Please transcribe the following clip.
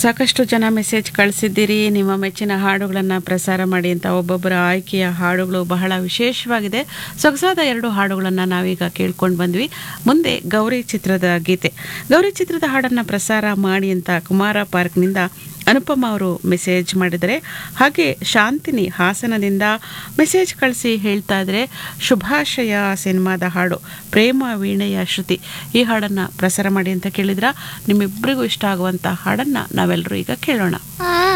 ಸಾಕಷ್ಟು ಜನ ಮೆಸೇಜ್ ಕಳಿಸಿದ್ದೀರಿ ನಿಮ್ಮ ಮೆಚ್ಚಿನ ಹಾಡುಗಳನ್ನು ಪ್ರಸಾರ ಮಾಡಿ ಅಂತ ಒಬ್ಬೊಬ್ಬರ ಆಯ್ಕೆಯ ಹಾಡುಗಳು ಬಹಳ ವಿಶೇಷವಾಗಿದೆ ಸೊಗಸಾದ ಎರಡು ಹಾಡುಗಳನ್ನು ನಾವೀಗ ಕೇಳ್ಕೊಂಡು ಬಂದ್ವಿ ಮುಂದೆ ಗೌರಿ ಚಿತ್ರದ ಗೀತೆ ಗೌರಿ ಚಿತ್ರದ ಹಾಡನ್ನು ಪ್ರಸಾರ ಮಾಡಿ ಅಂತ ಕುಮಾರ ಪಾರ್ಕ್ನಿಂದ ಅನುಪಮ ಅವರು ಮೆಸೇಜ್ ಮಾಡಿದರೆ ಹಾಗೆ ಶಾಂತಿನಿ ಹಾಸನದಿಂದ ಮೆಸೇಜ್ ಕಳಿಸಿ ಹೇಳ್ತಾ ಇದ್ರೆ ಶುಭಾಶಯ ಸಿನಿಮಾದ ಹಾಡು ಪ್ರೇಮ ವೀಣೆಯ ಶ್ರುತಿ ಈ ಹಾಡನ್ನು ಪ್ರಸಾರ ಮಾಡಿ ಅಂತ ಕೇಳಿದ್ರ ನಿಮ್ಮಿಬ್ಬರಿಗೂ ಇಷ್ಟ ಆಗುವಂಥ ಹಾಡನ್ನು ನಾವೆಲ್ಲರೂ ಈಗ ಕೇಳೋಣ